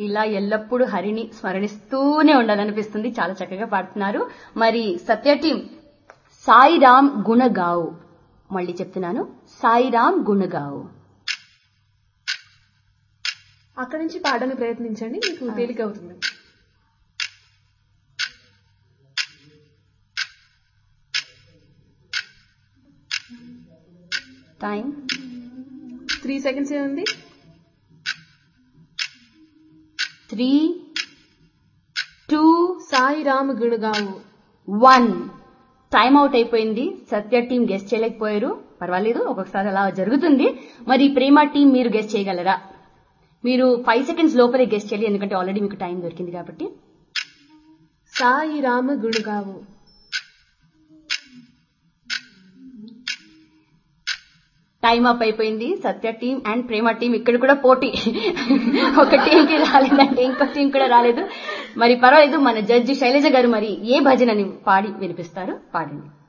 ఇలా ఎల్లప్పుడూ హరిని స్మరణిస్తూనే ఉండాలనిపిస్తుంది చాలా చక్కగా పాడుతున్నారు మరి సత్య టీం సాయిరామ్ గుణగావు మళ్ళీ చెప్తున్నాను సాయిరామ్ గుణగావు అక్కడి నుంచి పాడడానికి ప్రయత్నించండి మీకు తేలిక అవుతుంది టైం త్రీ సెకండ్స్ ఉంది త్రీ టూ సాయి రామ్ గుణగావు వన్ టైం అవుట్ అయిపోయింది సత్య టీం గెస్ట్ చేయలేకపోయారు పర్వాలేదు ఒక్కొక్కసారి అలా జరుగుతుంది మరి ప్రేమ టీం మీరు గెస్ట్ చేయగలరా మీరు ఫైవ్ సెకండ్స్ లోపలే గెస్ట్ చేయాలి ఎందుకంటే ఆల్రెడీ మీకు టైం దొరికింది కాబట్టి సాయి రామ గుణగావు టైం అప్ అయిపోయింది Satya team and Prema team ఇక్కడ కూడా పోటీ ఒక టీం కి రాలేదంటే ఇంకో టీం కూడా రాలేదు మరి పర్వాలేదు మన జడ్జి శైలజ గారు మరి ఏ భజనని పాడి వినిపిస్తారు పాడండి